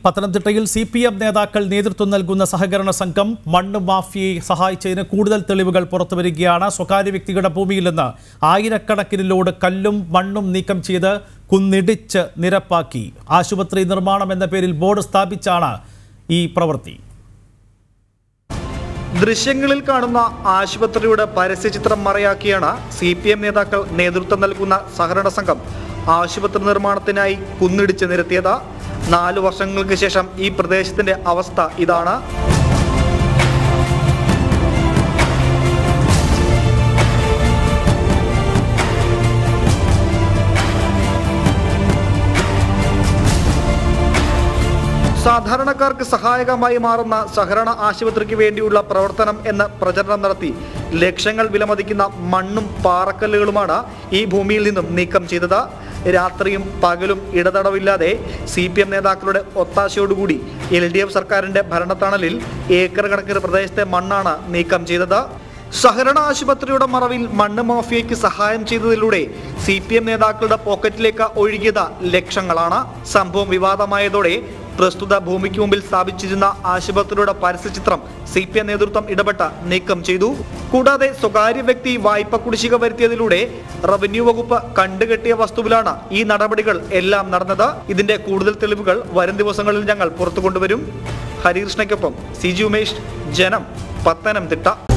പത്തനംതിട്ടയിൽ C P M നേതാക്കൾ നേതൃത്വം നൽകുന്ന സഹകരണ സംഘം മണ്ണ് മാഫിയയെ സഹായിച്ചതിന് കൂടുതൽ തെളിവുകൾ പുറത്തുവരികയാണ് സ്വകാര്യ വ്യക്തികളുടെ ഭൂമിയിൽ നിന്ന് ആയിരക്കണക്കിന് ലോഡ് കല്ലും മണ്ണും നീക്കം ചെയ്ത് കുന്നിടിച്ച് നിരപ്പാക്കി ആശുപത്രി നിർമ്മാണം എന്ന പേരിൽ ബോർഡ് സ്ഥാപിച്ചാണ് ഈ പ്രവൃത്തി ദൃശ്യങ്ങളിൽ കാണുന്ന ആശുപത്രിയുടെ പരസ്യചിത്രം മറയാക്കിയാണ് സി പി എം നേതാക്കൾ നേതൃത്വം നൽകുന്ന സഹകരണ സംഘം ആശുപത്രി നിർമ്മാണത്തിനായി കുന്നിടിച്ച് നിരത്തിയത് നാലു വർഷങ്ങൾക്ക് ശേഷം ഈ പ്രദേശത്തിന്റെ അവസ്ഥ ഇതാണ് സാധാരണക്കാർക്ക് സഹായകമായി മാറുന്ന സഹകരണ ആശുപത്രിക്ക് വേണ്ടിയുള്ള പ്രവർത്തനം എന്ന പ്രചരണം നടത്തി ലക്ഷങ്ങൾ വിലമതിക്കുന്ന മണ്ണും പാറക്കല്ലുകളുമാണ് ഈ ഭൂമിയിൽ നിന്നും നീക്കം ചെയ്തത് രാത്രിയും പകലും ഇടതടവില്ലാതെ സി പി എം നേതാക്കളുടെ ഒത്താശയോടുകൂടി എൽ ഡി എഫ് സർക്കാരിന്റെ ഭരണത്തണലിൽ ഏക്കർ കണക്കിന് പ്രദേശത്തെ മണ്ണാണ് നീക്കം ചെയ്തത് സഹകരണ ആശുപത്രിയുടെ മറവിൽ മണ്ണ് മാഫിയയ്ക്ക് സഹായം ചെയ്തതിലൂടെ സി പി എം നേതാക്കളുടെ പോക്കറ്റിലേക്ക് ഒഴുകിയത് ലക്ഷങ്ങളാണ് സംഭവം വിവാദമായതോടെ പ്രസ്തുത ഭൂമിക്ക് മുമ്പിൽ സ്ഥാപിച്ചിരുന്ന ആശുപത്രിയുടെ പരസ്യചിത്രം സി പി എം നേതൃത്വം ഇടപെട്ട് നീക്കം ചെയ്തു കൂടാതെ സ്വകാര്യ വ്യക്തി വായ്പ കുടിശ്ശിക വരുത്തിയതിലൂടെ റവന്യൂ വകുപ്പ് കണ്ടുകെട്ടിയ വസ്തുവിലാണ് ഈ നടപടികൾ എല്ലാം നടന്നത് ഇതിന്റെ കൂടുതൽ തെളിവുകൾ വരും ദിവസങ്ങളിൽ ഞങ്ങൾ പുറത്തു കൊണ്ടുവരും ഹരികൃഷ്ണയ്ക്കൊപ്പം സി ജി ഉമേഷ് ജനം പത്തനംതിട്ട